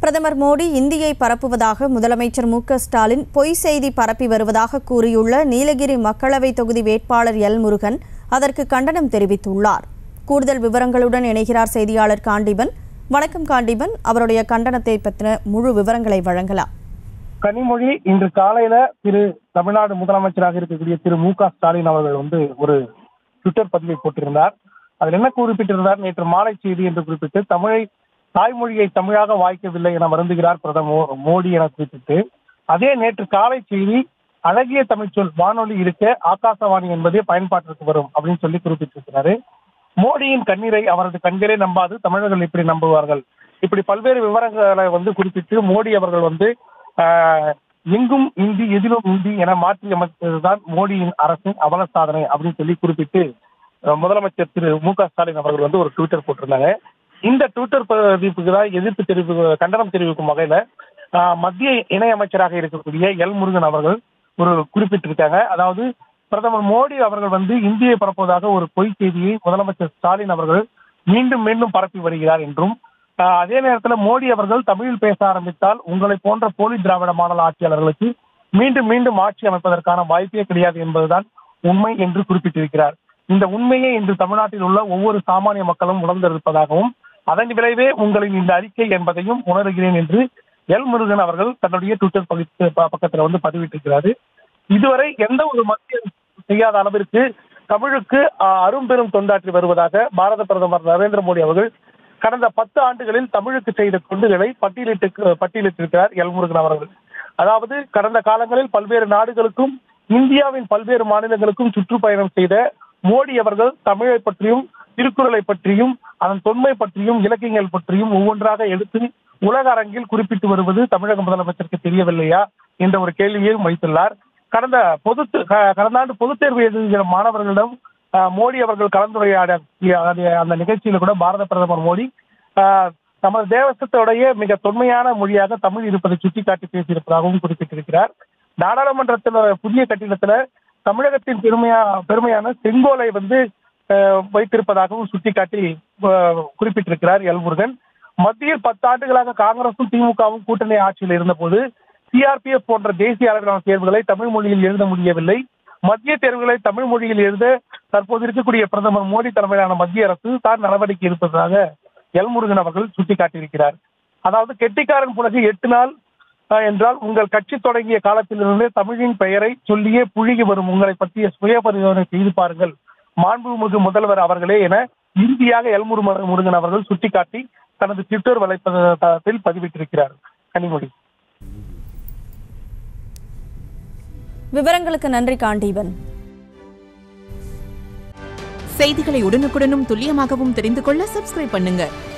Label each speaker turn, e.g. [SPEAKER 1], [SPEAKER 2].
[SPEAKER 1] பிரதமர் மோடி இந்தியை பரப்புவதாக முதலமைச்சர் மு க ஸ்டாலின் பொய் செய்தி பரப்பி வருவதாக கூறியுள்ள நீலகிரி மக்களவை தொகுதி வேட்பாளர் எல் முருகன் அதற்கு கண்டனம் தெரிவித்துள்ளார் கூடுதல் விவரங்களுடன் இணைகிறார் செய்தியாளர் காண்டிபன் வணக்கம் காண்டிபன் அவருடைய கண்டனத்தை பற்றின முழு விவரங்களை வழங்கலாம்
[SPEAKER 2] கனிமொழி இன்று காலையில திரு தமிழ்நாடு முதலமைச்சராக இருக்கக்கூடிய திரு மு க ஸ்டாலின் அவர்கள் வந்து ஒரு ட்விட்டர் பதிவை போட்டிருந்தார் அதில் என்ன குறிப்பிட்டிருந்தார் நேற்று மாலை செய்தி என்று குறிப்பிட்டு தமிழை தாய்மொழியை தமிழாக வாய்க்கவில்லை என வருந்துகிறார் பிரதமர் மோடி என குறிப்பிட்டு அதே நேற்று காலை செய்தி அழகிய தமிழ் சொல் வானொலி இருக்க ஆகாசவாணி என்பதே பயன்பாட்டிற்கு வரும் அப்படின்னு சொல்லி குறிப்பிட்டிருக்கிறாரு மோடியின் கண்ணீரை அவரது கண்களே நம்பாது தமிழர்கள் இப்படி நம்புவார்கள் இப்படி பல்வேறு விவரங்களை வந்து குறிப்பிட்டு மோடி அவர்கள் வந்து ஆஹ், எங்கும் இந்தி எதிலும் இந்தி என மாற்றி அமைத்ததுதான் மோடியின் அரசின் அவல சாதனை அப்படின்னு சொல்லி குறிப்பிட்டு அஹ், முதலமைச்சர் திரு மு க ஸ்டாலின் அவர்கள் வந்து ஒரு ட்விட்டர் போட்டிருந்தாங்க இந்த ட்விட்டர் பதிவுக்கு தான் எதிர்ப்பு தெரிவி கண்டனம் தெரிவிக்கும் வகையில ஆஹ், மத்திய இணையமைச்சராக இருக்கக்கூடிய எல் முருகன் அவர்கள் ஒரு குறிப்பிட்டிருக்காங்க அதாவது பிரதமர் மோடி அவர்கள் வந்து இந்தியை பரப்புவதாக ஒரு பொய் செய்தியை முதலமைச்சர் ஸ்டாலின் அவர்கள் மீண்டும் மீண்டும் பரப்பி வருகிறார் என்றும் ஆஹ், அதே நேரத்தில் மோடி அவர்கள் தமிழில் பேச ஆரம்பித்தால் உங்களை போன்ற போலி திராவிட மாடல் ஆட்சியாளர்களுக்கு மீண்டும் மீண்டும் ஆட்சி அமைப்பதற்கான வாய்ப்பே கிடையாது என்பதுதான் உண்மை என்று குறிப்பிட்டிருக்கிறார் இந்த உண்மையை இன்று தமிழ்நாட்டில் உள்ள ஒவ்வொரு சாமானிய மக்களும் உணர்ந்திருப்பதாகவும் அதன் விளைவே உங்களின் இந்த அறிக்கை என்பதையும் உணர்கிறேன் என்று எல் முருகன் அவர்கள் தன்னுடைய ட்விட்டர் பகுதி- ப- பக்கத்துல வந்து பதிவிட்டிருக்கிறாரு இதுவரை எந்த ஒரு மத்திய அரசும் செய்யாத அளவிற்கு தமிழுக்கு ஆஹ், அரும்பெரும் தொண்டாற்றி வருவதாக பாரத பிரதமர் நரேந்திர மோடி அவர்கள் கடந்த பத்து ஆண்டுகளில் தமிழுக்கு செய்த தொண்டுகளை பட்டியலிட்டு பட்டியலிட்டிருக்கிறார் எல் முருகன் அவர்கள் அதாவது கடந்த காலங்களில் பல்வேறு நாடுகளுக்கும் இந்தியாவின் பல்வேறு மாநிலங்களுக்கும் சுற்றுப்பயணம் செய்த மோடி அவர்கள் தமிழை பற்றியும் திருக்குறளை பற்றியும் அதன் தொன்மை பற்றியும் இலக்கியங்கள் பற்றியும் ஒவ்வொன்றாக எடுத்து உலக அரங்கில் குறிப்பிட்டு வருவது தமிழக முதலமைச்சருக்கு தெரியவில்லையா என்ற ஒரு கேள்வியையும் வைத்துள்ளார் கடந்த பொது க- கடந்த ஆண்டு பொதுத் தேர்வு எழுதுகிற மாணவர்களிடம் ஆஹ், மோடி அவர்கள் கலந்துரையாட அந்த நிகழ்ச்சியில கூட பாரத பிரதமர் மோடி ஆஹ், நமது தேசத்துடைய மிக தொன்மையான மொழியாக தமிழ் இருப்பதை சுட்டிக்காட்டி பேசியிருப்பதாகவும் குறிப்பிட்டிருக்கிறார் நாடாளுமன்றத்தில் புதிய கட்டிடத்துல தமிழகத்தின் பெருமையா பெருமையான செங்கோலை வந்து ஆஹ், வைத்திருப்பதாகவும் சுட்டிக்காட்டி ஆஹ், குறிப்பிட்டிருக்கிறார் எல் முருகன் மத்தியில் பத்தாண்டுகளாக காங்கிரசும் திமுகவும் கூட்டணி ஆட்சியில் இருந்தபோது சிஆர்பிஎஃப் போன்ற தேசிய அளவிலான தேர்வுகளை தமிழ் மொழியில் எழுத முடியவில்லை மத்திய தேர்வுகளை தமிழ் மொழியில் எழுத தற்போது இருக்கக்கூடிய பிரதமர் மோடி தலைமையிலான மத்திய அரசு தான் நடவடிக்கை எடுப்பதாக எல் முருகன் அவர்கள் சுட்டிக்காட்டியிருக்கிறார் அதாவது கெட்டிக்காரன் புலகு எட்டு நாள் ஆஹ், என்றால் உங்கள் கட்சி தொடங்கிய காலத்திலிருந்து தமிழின் பெயரை சொல்லியே புழுகி வரும் உங்களை பற்றிய சுய பரிசோதனை செய்து பாருங்கள் மாண்புமிகு முதல்வர் அவர்களே என இறுதியாக எல் முருக- முருகன் அவர்கள் சுட்டிக்காட்டி தனது ட்விட்டர் வலைத்தளத்தில் பதிவிட்டிருக்கிறார் கனிமொழி
[SPEAKER 1] விவரங்களுக்கு நன்றி காண்டீபன்
[SPEAKER 3] செய்திகளை உடனுக்குடனும் துல்லியமாகவும் தெரிந்து கொள்ள சப்ஸ்கிரைப் பண்ணுங்க